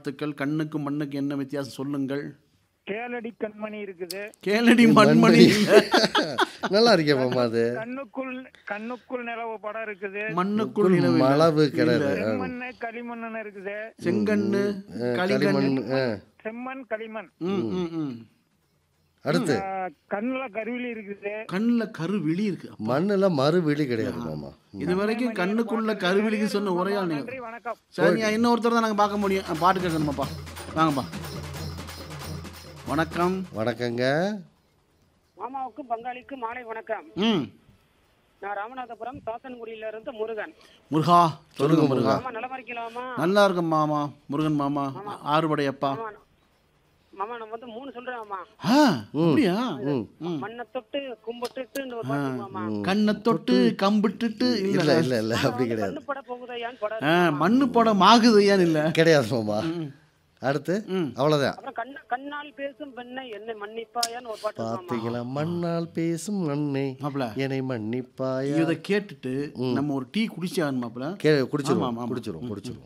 வாழ்த்துக்கள் கண்ணுக்கு மண்ணுக்கு என்ன வித்தியாசம் சொல்லுங்கள் கேளடி கண்மணி இருக்குது கேளடி மண்மணி நல்லா இருக்கே மாமா அது கண்ணுக்குள் கண்ணுக்குள் நிலவு படம் இருக்குது மண்ணுக்குள் நிலவு இல்ல. மளவு கிணறு செம்மண்ணு களிமண்ணு இருக்குது செங்கண்ணு களிமண் களிமண் ஆ. செம்மண் களிமண் ம், ம், ம். அடுத்து ஆ, கண்ணுல கருவிலி இருக்குது கண்ணுல கருவிழி இருக்கு மண்ணுல மறுவிழி கிடையாது மாமா இது வரைக்கும் கண்ணுக்குள்ள கருவிழிக்கு சொன்ன ஒரே ஆள் நீங்க நன்றி வணக்கம் சரிங்க இன்னொருத்தர் தான் நாங்கள் பார்க்க முடியும் அஹ், பாட்டு கேட்கணுமாப்பா வாங்கப்பா வணக்கம் வணக்கங்க மாமாவுக்கும் பங்காளிக்கும் மாலை வணக்கம் ம் நான் ராமநாதபுரம் சாத்தன்குடியில இருந்து முருகன் முருகா சொல்லுங்க முருகா மாமா நலமா இருக்கலாமா நல்லா இருக்கும் மாமா முருகன் மாமா ஆறுபடையப்பா மாமா மாமா நம்ம வந்து மூணு சொல்றேன் மாமா ஆ அப்படியா மண்ணை தொட்டு கும்பிட்டுட்டு ஒரு பாட்டு மாமா கண்ணை தொட்டு கம்பிட்டுட்டு இல்ல இல்ல இல்ல இல்ல அப்படி கிடையாது கண்ணு பட போகுதையான்னு படம் ஆ, மண்ணு படம் ஆகுது ஏன் இல்ல கிடையாது மாமா அடுத்து ம். அவ்வளவுதான் அப்புறம் கண்ண கண்ணால் பேசும் பெண்ணை என்னை மன்னிப்பாயான்னு ஒரு பாட்டு இருக்கு மாமா பாத்தீங்களா மண்ணால் பேசும் மண்ணே மாப்பிள என்னை மன்னிப்பாயா இதை கேட்டுட்டு நம்ம ஒரு டீ குடிச்சாகணும் மாப்பிள கே ஆமா, குடிச்சிருவோம் ஆமா. குடிச்சிருவோம் குடிச்சிருவோம்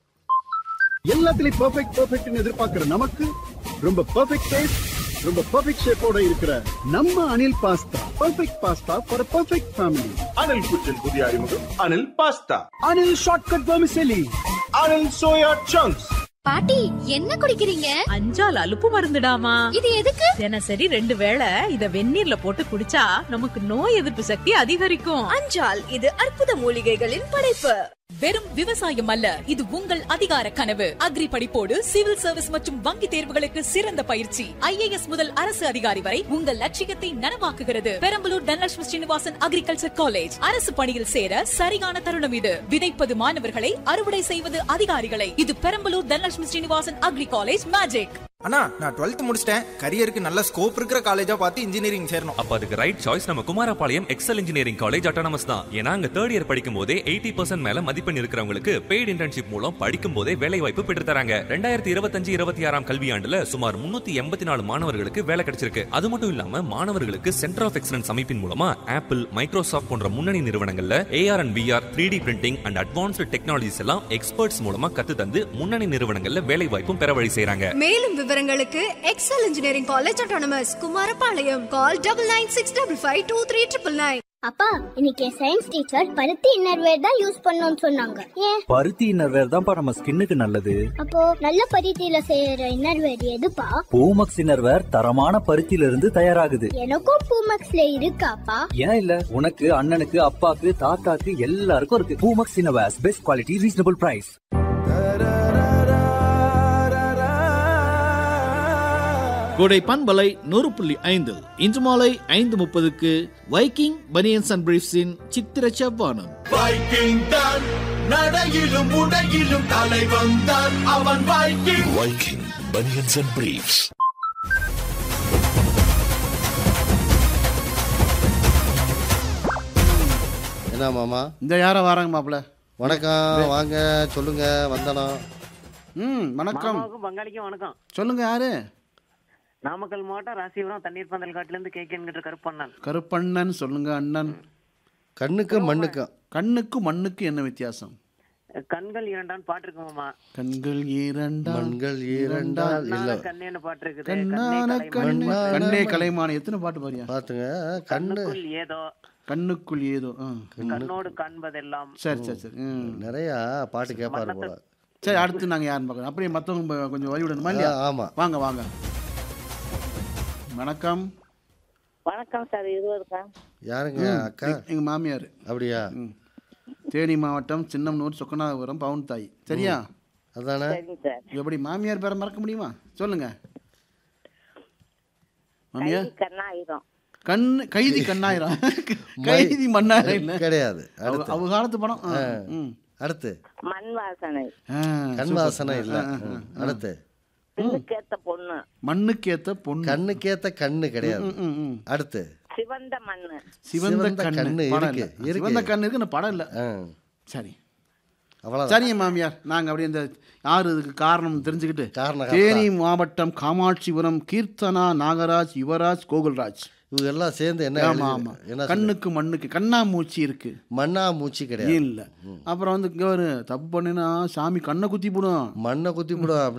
எல்லாத்துலயும் பெர்ஃபெக்ட் பெர்ஃபெக்ட்னு எதிர்பார்க்கிற நமக்கு ரொம்ப பெர்ஃபெக்ட் டேஸ்ட் ரொம்ப பெர்ஃபெக்ட் ஷேப்போட இருக்கிற நம்ம Anil pasta perfect pasta for perfect family Anil kitchen புதிய அறிமுகம் Anil pasta Anil shortcut vermicelli Anil soya chunks பாட்டி என்ன குடிக்கிறீங்க அஞ்சால் அலுப்பு மருந்துடாமா இது எதுக்கு தினசரி ரெண்டு வேளை இத வெந்நீர்ல போட்டு குடிச்சா நமக்கு நோய் எதிர்ப்பு சக்தி அதிகரிக்கும் அஞ்சால் இது அற்புத மூலிகைகளின் படைப்பு வெறும் விவசாயம் அல்ல இது உங்கள் அதிகார கனவு அக்ரி படிப்போடு சிவில் சர்வீஸ் மற்றும் வங்கி தேர்வுகளுக்கு சிறந்த பயிற்சி ஐஏஎஸ் முதல் அரசு அதிகாரி வரை உங்கள் லட்சியத்தை நனவாக்குகிறது பெரம்பலூர் தனலட்சுமி ஸ்ரீனிவாசன் அக்ரிகல்ச்சர் காலேஜ் அரசு பணியில் சேர சரியான தருணம் இது விதைப்பது மாணவர்களை அறுவடை செய்வது அதிகாரிகளை இது Perambalur Dhanalakshmi Srinivasan agri college magic அண்ணா நான் டுவெல்த் முடிச்சிட்டேன் கரியருக்கு நல்ல ஸ்கோப் இருக்கிற காலேஜா பார்த்து இன்ஜினியரிங் சேரணும் அப்ப அதுக்கு ரைட் சாய்ஸ் நம்ம Kumarapalayam Excel engineering college autonomous தான் ஏன்னா அங்க தேர்ட் இயர் படிக்கும் போதே எயிட்டி பர்சன்ட் மேல மதிப்பெண் இருக்கிறவங்களுக்கு பெய்ட் இன்டர்ன்ஷிப் மூலம் படிக்கும் போதே வேலை வாய்ப்பு பெற்று தராங்க ரெண்டாயிரத்தி இருபத்தஞ்சு இருபத்தி ஆறாம் கல்வியாண்டுல சுமார் முன்னூத்தி எண்பத்தி நாலு மாணவர்களுக்கு வேலை கிடைச்சிருக்கு அது மட்டும் இல்லாம மாணவர்களுக்கு சென்டர் ஆஃப் எக்ஸலன்ஸ் அமைப்பின் மூலமா ஆப்பிள் மைக்ரோசாஃப்ட் போன்ற முன்னணி நிறுவனங்கள்ல AR and VR three D printing and advanced technologies எல்லாம் எக்ஸ்பர்ட்ஸ் மூலமா கத்து தந்து முன்னணி நிறுவனங்கள்ல வேலை வாய்ப்பும் பெற வழி செய்றாங்க மேலும் விவரங்களுக்கு Excel engineering college autonomous Kumarapalayam call double nine six double five two three triple nine அப்பா இன்னைக்கு சயின்ஸ் டீச்சர் பருத்தி இன்னர்வேர் தான் யூஸ் பண்ணணும்னு சொன்னாங்க ஏன் பருத்தி இன்னர்வேர் தான்ப்பா நம்ம ஸ்கின்னுக்கு நல்லது அப்போ நல்ல பருத்தியில செய்யற இன்னர்வேர் எதுப்பா பூமக்ஸ் இன்னர்வேர் தரமான பருத்தியில இருந்து தயாராகுது எனக்கும் பூமக்ஸ்ல இருக்காப்பா ஏன் இல்ல உனக்கு அண்ணனுக்கு அப்பாக்கு தாத்தாக்கு எல்லாருக்கும் இருக்கு Poomex innerwears best quality reasonable price Kodai பண்பலை நூறு புள்ளி ஐந்து இன்று மாலை ஐந்து முப்பதுக்கு வைக்கிங் பனியன்ஸ் அண்ட் பிரீஃப்ஸின் சித்திர செவ்வானம் வைக்கிங் தான் நடையிலும் உடையிலும் தலைவன் தான் அவன் Viking Viking banians and briefs என்ன மாமா இந்த யாரை வராங்க மாப்பிள வணக்கம் வாங்க சொல்லுங்க வந்தனா ம் வணக்கம் மாமாவுக்கும் பங்காளிக்கும் வணக்கம் சொல்லுங்க யாரு நாமக்கல் மாவட்டம் ராசிபுரம் தண்ணீர் பந்தல் காட்டுல இருந்து கே கேன்கிற கருப்பண்ணன் கருப்பண்ணன் சொல்லுங்க அண்ணன் கண்ணுக்கு மண்ணுக்கும் கண்ணுக்கு மண்ணுக்கு என்ன வித்தியாசம் கண்கள் இரண்டான் பாட்டு இருக்கு மாமா கண்கள் இரண்டா மண்கள் இரண்டால் இல்ல கண்ணேன்னு பாட்டு இருக்குது கண்ணான கண்ணு மண்ணான கண்ணே மண். கலைமானி எத்தனை பாட்டு பாரியா பாத்துங்க கண்ணு கண்ணுக்குள் ஏதோ கண்ணுக்குள் ஏதோ ஆ. கண்ணோடு காண்பதெல்லாம் சரி சரி சரி ம். நிறைய பாட்டு கேட்பாரு போல சரி அடுத்து நாங்க யாருன்னு பார்க்கணும் அப்படியே மத்தவங்க ப- கொஞ்சம் வழி விடணுமா இல்லையா ஆ, ஆமா வாங்க வாங்க வணக்கம் வணக்கம் சார் இருவருக்கா யாருங்க ம், அக்கா எங்க- எங்க மாமியார் அப்படியா ம். தேனி மாவட்டம் சின்னம்னூர் சொக்கநாதபுரம் பவுன் தாய் சரியா அதானே சரிங்க சார் எப்படி மாமியார் பேரை மறக்க முடியுமா சொல்லுங்க மாமியார் கண்ணாயிரம் கண் கைதி கண்ணாயிரம் கைதி மண்ணாயிரம் இல்ல கிடையாது அவ அடுத்து அவ காலத்து படம் ஆ, ம். அடுத்து மண் வாசனை ஆ, கண் சூப்பர். வாசனை இல்ல ஆ, ஆ, ம். ஆ. அடுத்து பெண்ணுக்கேத்த பொண்ணு மண்ணுக்கேத்த பொண்ணு கண்ணுக்கேத்த கண்ணு கிடையாது ம், ம், ம். அடுத்து சிவந்த மண்ணு சிவந்த சிவந்த கண்ணு கண்ணு படம் இருக்கு, இல்ல. இருக்கு. சிவந்த கண்ணு இருக்கு நான் படம் இல்ல ஆ, சரி அவ்வளவுதான் சரிங்க மாமியார் நாங்க அப்படியே இந்த யாரு இதுக்கு காரணம் தெரிஞ்சுக்கிட்டு காரணம் தேனி மாவட்டம் காமாட்சிபுரம் கீர்த்தனா நாகராஜ் யுவராஜ் கோகுல்ராஜ் இவங்க எல்லாம் சேர்ந்து என்ன ஆமா எழுதி- ஆமா என்ன கண்ணுக்கு மண்ணுக்கு கண்ணாமூச்சி இருக்கு மண்ணா மூச்சு கிடையாது இல்ல அப்புறம் வந்து இங்க ஒரு தப்பு பண்ணினா சாமி கண்ணை குத்தி போடும் மண்ணை குத்தி போடும்